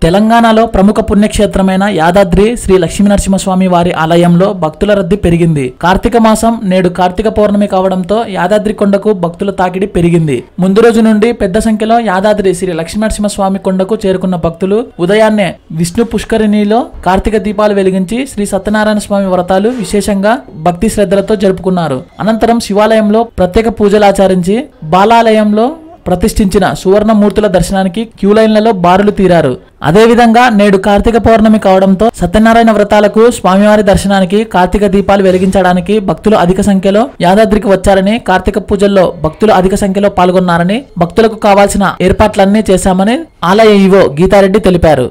తెలంగాణలో ప్రముఖ పుణ్యక్షేత్రమైన యాదాద్రి శ్రీ లక్ష్మీనరసింహస్వామి వారి ఆలయంలో భక్తుల రద్దీ పెరిగింది కార్తీక మాసం నేడు కార్తీక పౌర్ణమి కావడంతో యాదాద్రి కొండకు భక్తుల తాకిడి పెరిగింది ముందు రోజు నుండి పెద్ద సంఖ్యలో యాదాద్రి శ్రీ లక్ష్మీనరసింహస్వామి కొండకు చేరుకున్న భక్తులు ఉదయాన్నే విష్ణు పుష్కరిణిలో కార్తీక దీపాలు వెలిగించి శ్రీ సత్యనారాయణ స్వామి వ్రతాలు విశేషంగా భక్తి శ్రద్ధలతో జరుపుకున్నారు అనంతరం శివాలయంలో ప్రత్యేక పూజలు ఆచరించి బాలాలయంలో ప్రతిష్ఠించిన సువర్ణమూర్తుల దర్శనానికి క్యూ లైన్లలో బారులు తీరారు అదేవిధంగా నేడు కార్తీక పౌర్ణమి కావడంతో సత్యనారాయణ వ్రతాలకు స్వామివారి దర్శనానికి కార్తీక దీపాలు వెలిగించడానికి భక్తులు అధిక సంఖ్యలో యాదాద్రికి వచ్చారని కార్తీక పూజల్లో భక్తులు అధిక సంఖ్యలో పాల్గొన్నారని భక్తులకు కావాల్సిన ఏర్పాట్లన్నీ చేశామని ఆలయ ఈవో గీతారెడ్డి తెలిపారు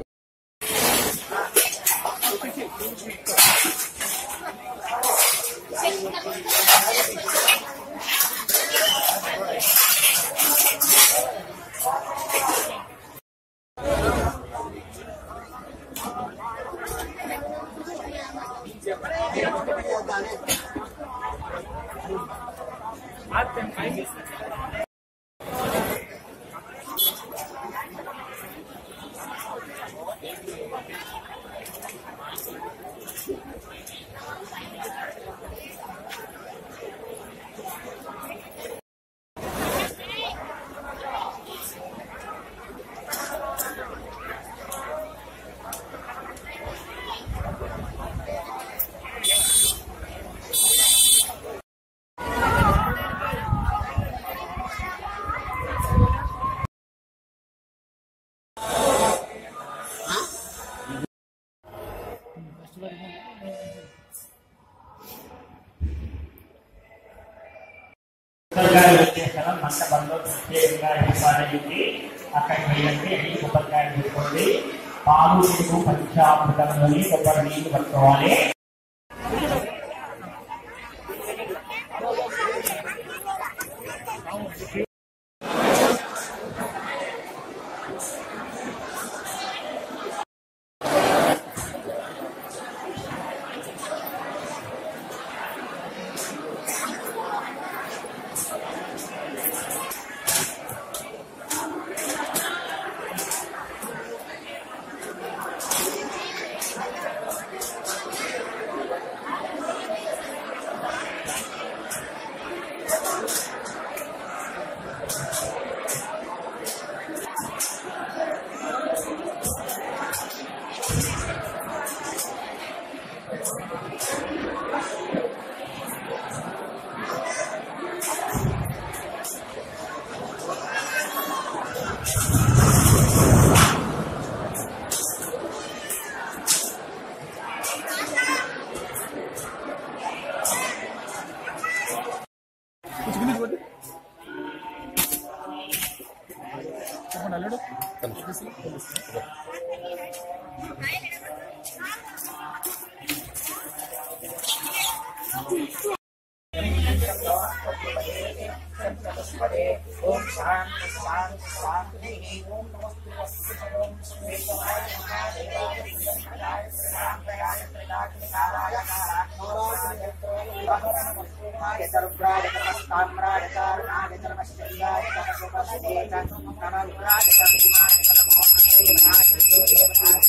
కొబ్బరికాయ వచ్చే స్థలం మంటపంలో ప్రత్యేకంగా ఏర్పాటైంది అక్కడికి వెళ్ళండి అన్ని కొబ్బరికాయలు పెట్టుకోండి పాలు నీరు పంచామృతంలోని కొబ్బరి నీళ్లు పట్టుకోవాలి ఓం శాంతి శాంతి శాంతి ఓం నమస్తే వస్తు ఓం శ్రీకాయ మహాదేవాయ శ్రీరామయాయ త్రిలాగ్నికారాయ కారాయ రుద్రాయ సర్వాయ నమస్తామ్రాయ కారుణాయ ధర్మశ్చర్యాయ తమసుపశ్చేత నమ రుద్రాయ భీమాయ నమో శ్రీరాయ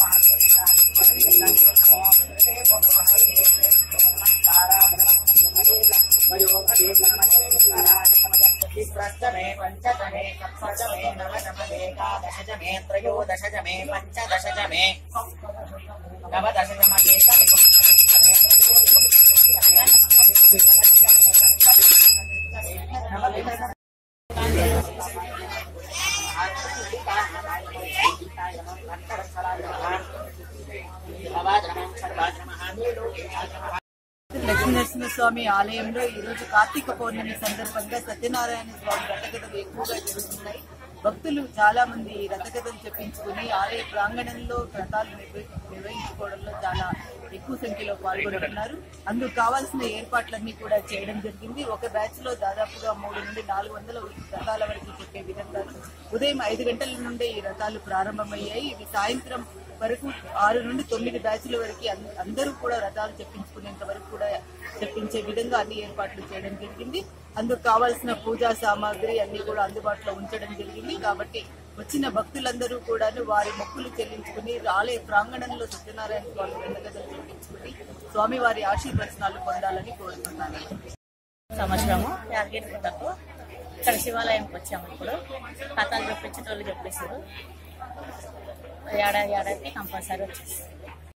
ప్రష్టమే పంచమే సప్తమే నవశమే ఏకాదశమే త్రయోదశమే పంచదశమే నవదశమ లక్ష్మీనరసింహస్వామి ఆలయంలో ఈ రోజు కార్తీక పౌర్ణమి సందర్భంగా సత్యనారాయణ స్వామి రథకథలు ఎక్కువగా జరుగుతున్నాయి భక్తులు చాలా మంది రథకథలు చెప్పించుకుని ఆలయ ప్రాంగణంలో వ్రతాలు నిర్వ- నిర్వహించుకోవడంలో చాలా ఎక్కువ సంఖ్యలో పాల్గొంటున్నారు అందుకు కావాల్సిన ఏర్పాట్లన్నీ కూడా చేయడం జరిగింది ఒక బ్యాచ్ లో దాదాపుగా మూడు నుండి నాలుగు వందల రథాల వరకు చెప్పే విధంగా ఉదయం ఐదు గంటల నుండే ఈ రథాలు ప్రారంభమయ్యాయి ఇవి సాయంత్రం వరకు ఆరు నుండి తొమ్మిది బ్యాచ్ల వరకు అన్- అందరూ కూడా రథాలు చెప్పించుకునేంత వరకు కూడా చెప్పించే విధంగా అన్ని ఏర్పాట్లు చేయడం జరిగింది అందుకు కావాల్సిన పూజా సామాగ్రి అన్ని కూడా అందుబాటులో ఉంచడం జరిగింది కాబట్టి వచ్చిన భక్తులందరూ కూడాను వారి మొక్కులు చెల్లించుకుని ఆలయ ప్రాంగణంలో సత్యనారాయణ స్వామి వెంకటగలు చెల్లించుకుని స్వామివారి ఆశీర్వచనాలు పొందాలని కోరుతున్నాను సంవత్సరము యాదగిరి గుట్టకు ఇక్కడ శివాలయంకి వచ్చాము ఇప్పుడు కథలు చెప్పించేటోళ్ళు చెప్పేసారు ఏడాది ఏడాది కంపల్సరీ వచ్చేసి